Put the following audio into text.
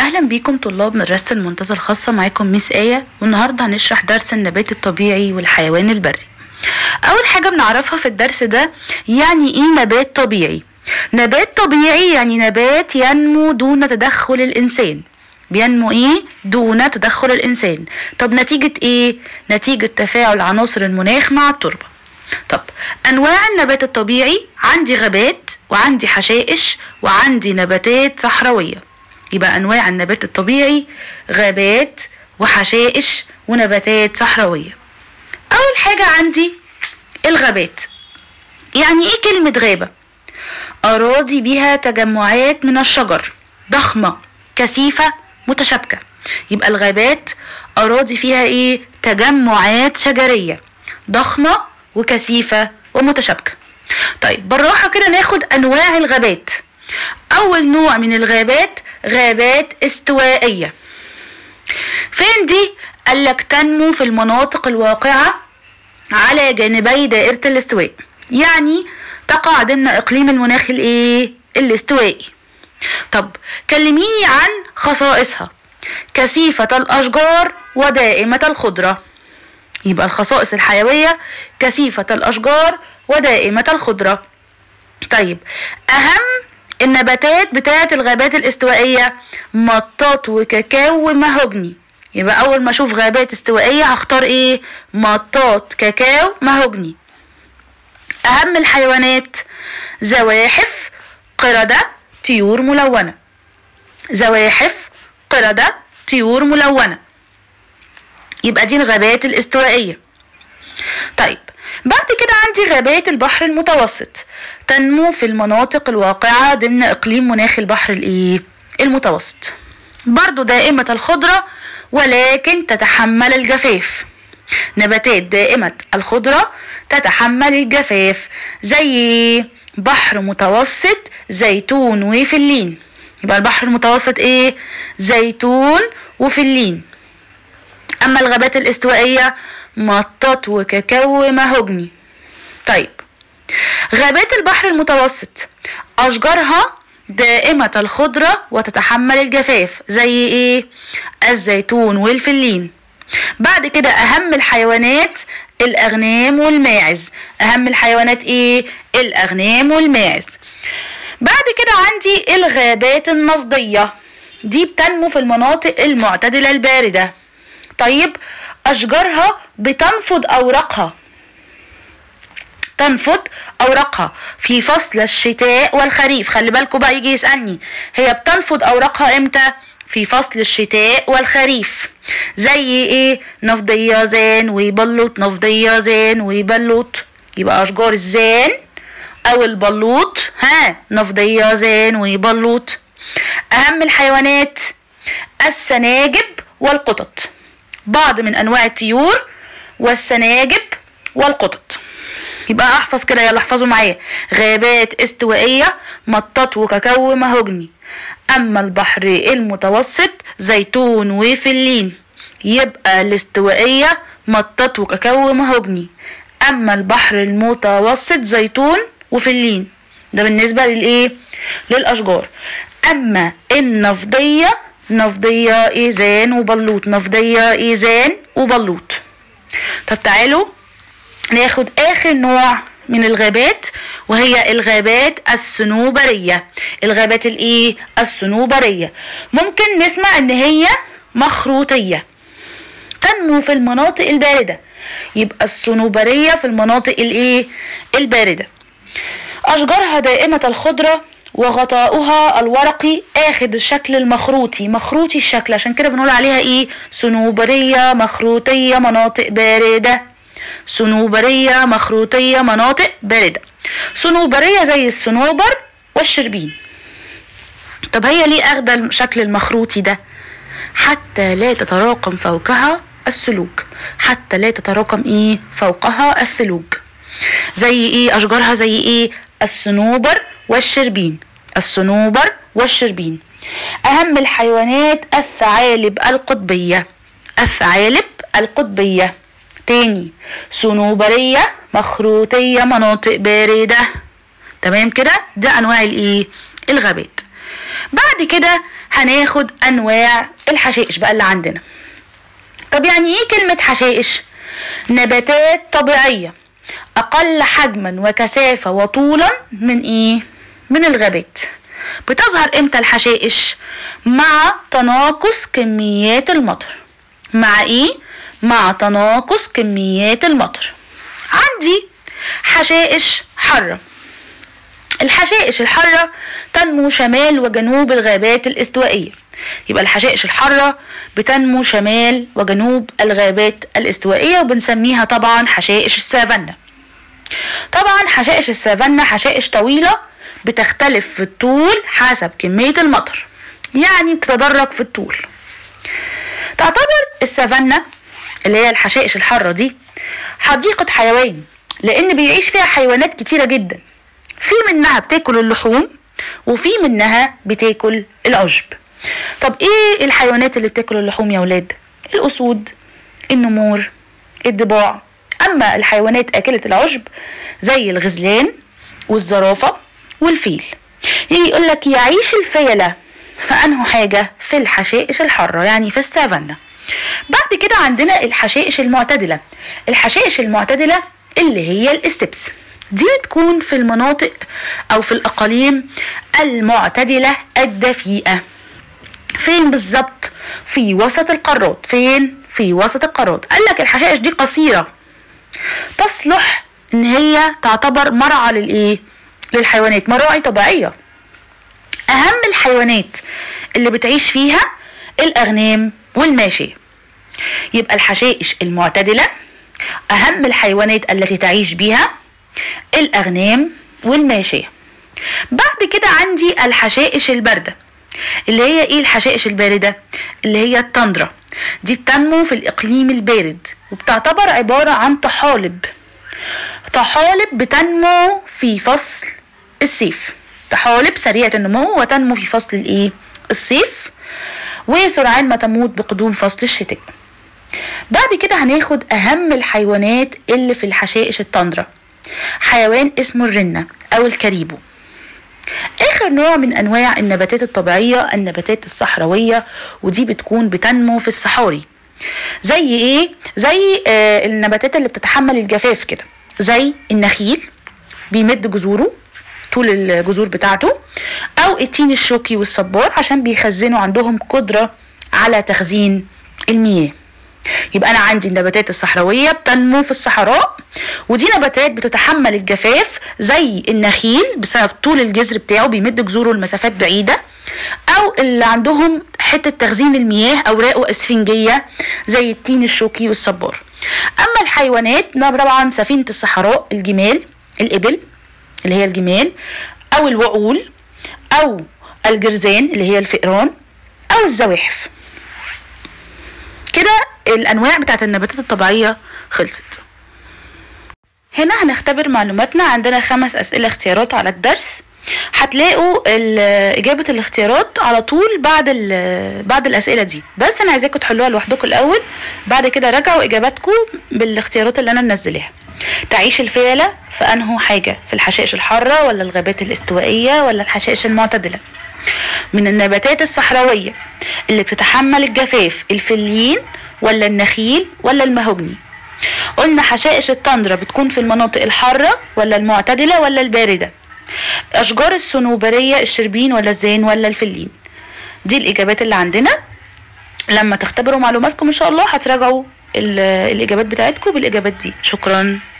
اهلا بيكم طلاب مدرسة المنتزه الخاصة معاكم ميس آية والنهاردة هنشرح درس النبات الطبيعي والحيوان البري اول حاجة بنعرفها في الدرس ده يعني ايه نبات طبيعي نبات طبيعي يعني نبات ينمو دون تدخل الانسان بينمو ايه دون تدخل الانسان طب نتيجة ايه نتيجة تفاعل عناصر المناخ مع التربة طب انواع النبات الطبيعي عندي غابات وعندي حشائش وعندي نباتات صحراويه يبقى انواع النبات الطبيعي غابات وحشائش ونباتات صحراويه اول حاجه عندي الغابات يعني ايه كلمه غابه اراضي بها تجمعات من الشجر ضخمه كثيفه متشابكه يبقى الغابات اراضي فيها ايه تجمعات شجريه ضخمه وكثيفه ومتشابكه طيب بالراحه كده ناخد انواع الغابات اول نوع من الغابات غابات استوائية فين دي؟ قالك تنمو في المناطق الواقعة على جانبي دائرة الاستواء يعني تقع ضمن اقليم المناخ الايه؟ الاستوائي طب كلميني عن خصائصها كثيفة الاشجار ودائمة الخضرة يبقى الخصائص الحيوية كثيفة الاشجار ودائمة الخضرة طيب اهم النباتات بتاعة الغابات الاستوائية مطاط وكاكاو ومهوجني يبقى أول ما أشوف غابات استوائية هختار إيه؟ مطاط كاكاو مهوجني أهم الحيوانات زواحف قردة طيور ملونة زواحف قردة طيور ملونة يبقى دي الغابات الاستوائية طيب بعد كده عندي غابات البحر المتوسط تنمو في المناطق الواقعة ضمن إقليم مناخ البحر الإيه؟ المتوسط برضو دائمة الخضرة ولكن تتحمل الجفاف نباتات دائمة الخضرة تتحمل الجفاف زي بحر متوسط زيتون وفلين يبقى البحر المتوسط ايه زيتون وفلين اما الغابات الاستوائية مطاط وكاكاو ومهوجني طيب غابات البحر المتوسط أشجارها دائمة الخضرة وتتحمل الجفاف زي ايه الزيتون والفلين بعد كده أهم الحيوانات الأغنام والماعز أهم الحيوانات ايه الأغنام والماعز بعد كده عندي الغابات النفضية دي بتنمو في المناطق المعتدلة الباردة طيب أشجارها بتنفض أوراقها تنفض أوراقها في فصل الشتاء والخريف خلي بالكوا بقى يجي يسألني هي بتنفض أوراقها إمتى في فصل الشتاء والخريف زي ايه نفضية زان وبلوط نفضية زان وبلوط يبقى أشجار الزان أو البلوط ها نفضية زان وبلوط أهم الحيوانات السناجب والقطط بعض من أنواع الطيور والسناجب والقطط يبقى احفظ كده يلا احفظوا معايا غابات استوائية مطاط وكاكاو مهوجني اما البحر المتوسط زيتون وفلين يبقى الاستوائية مطاط وكاكاو مهوجني اما البحر المتوسط زيتون وفلين ده بالنسبة للايه للاشجار اما النفضية نفضية ايزان وبلوط نفضية ايزان وبلوط طب تعالوا ناخد اخر نوع من الغابات وهي الغابات الصنوبرية الغابات الايه الصنوبرية ممكن نسمع ان هي مخروطية تنمو في المناطق الباردة يبقى الصنوبرية في المناطق الايه الباردة اشجارها دائمة الخضرة وغطاؤها الورقي اخد الشكل المخروطي مخروطي الشكل عشان كده بنقول عليها ايه صنوبرية مخروطية مناطق باردة صنوبرية مخروطية مناطق باردة صنوبرية زي الصنوبر والشربين طب هي ليه اخدة الشكل المخروطي ده حتى لا تتراكم فوقها الثلوج حتى لا تتراكم ايه فوقها الثلوج زي ايه اشجارها زي ايه الصنوبر والشربين الصنوبر والشربين اهم الحيوانات الثعالب القطبية الثعالب القطبية تاني صنوبرية مخروطية مناطق باردة تمام كده ده انواع الايه الغابات بعد كده هناخد انواع الحشائش بقى اللي عندنا طب يعني ايه كلمة حشائش نباتات طبيعية اقل حجما وكثافة وطولا من ايه من الغابات بتظهر امتى الحشائش مع تناقص كميات المطر مع ايه مع تناقص كميات المطر عندي حشائش حرة الحشائش الحرة تنمو شمال وجنوب الغابات الاستوائية يبقى الحشائش الحارة بتنمو شمال وجنوب الغابات الاستوائية وبنسميها طبعا حشائش السافانا طبعا حشائش السافانا حشائش طويلة بتختلف في الطول حسب كمية المطر يعني بتتدرج في الطول تعتبر السافانا اللي هي الحشائش الحارة دي حديقة حيوان لأن بيعيش فيها حيوانات كتيرة جدا في منها بتاكل اللحوم وفي منها بتاكل العشب طب ايه الحيوانات اللي بتاكل اللحوم يا ولاد الاسود النمور الضباع اما الحيوانات اكلة العشب زي الغزلان والزرافة والفيل يجي يقول لك يعيش الفيلة في انه حاجة في الحشائش الحارة يعني في السافانا بعد كده عندنا الحشائش المعتدلة الحشائش المعتدلة اللي هي الاستبس دي بتكون في المناطق او في الاقاليم المعتدلة الدفيئة فين بالظبط في وسط القارات فين في وسط القارات قال لك الحشائش دي قصيرة تصلح ان هي تعتبر مرعى للايه للحيوانات مراعي طبيعية اهم الحيوانات اللي بتعيش فيها الاغنام والماشية يبقى الحشائش المعتدلة اهم الحيوانات التي تعيش بها الاغنام والماشية بعد كده عندي الحشائش الباردة اللي هي ايه الحشائش الباردة اللي هي التندرا دي بتنمو في الاقليم البارد وبتعتبر عبارة عن طحالب طحالب بتنمو في فصل الصيف طحالب سريعة النمو وتنمو في فصل الايه الصيف وسرعان ما تموت بقدوم فصل الشتاء بعد كده هناخد اهم الحيوانات اللي في الحشائش التندرا حيوان اسمه الرنة او الكريبو اخر نوع من انواع النباتات الطبيعية النباتات الصحراوية ودي بتكون بتنمو في الصحاري زي ايه زي آه النباتات اللي بتتحمل الجفاف كده زي النخيل بيمد جذوره طول الجذور بتاعته او التين الشوكي والصبار عشان بيخزنوا عندهم قدرة على تخزين المياه يبقى انا عندي النباتات الصحراويه بتنمو في الصحراء ودي نباتات بتتحمل الجفاف زي النخيل بسبب طول الجذر بتاعه بيمد جذوره لمسافات بعيده او اللي عندهم حته تخزين المياه اوراقه اسفنجيه زي التين الشوكي والصبار اما الحيوانات طبعا سفينه الصحراء الجمال الابل اللي هي الجمال او الوعول او الجرذان اللي هي الفئران او الزواحف كده الانواع بتاعت النباتات الطبيعيه خلصت هنا هنختبر معلوماتنا عندنا خمس اسئله اختيارات على الدرس هتلاقوا اجابه الاختيارات على طول بعد بعد الاسئله دي بس انا عايزاكم تحلوها لوحدكم الاول بعد كده راجعوا اجاباتكم بالاختيارات اللي انا منزلاها تعيش الفيلة في انه حاجه في الحشائش الحاره ولا الغابات الاستوائيه ولا الحشائش المعتدله من النباتات الصحراويه اللي بتتحمل الجفاف الفلين ولا النخيل ولا المهوجني قلنا حشائش التندرا بتكون في المناطق الحارة ولا المعتدلة ولا الباردة أشجار الصنوبرية الشربين ولا الزين ولا الفلين دي الإجابات اللي عندنا لما تختبروا معلوماتكم إن شاء الله هتراجعوا الإجابات بتاعتكم بالإجابات دي شكراً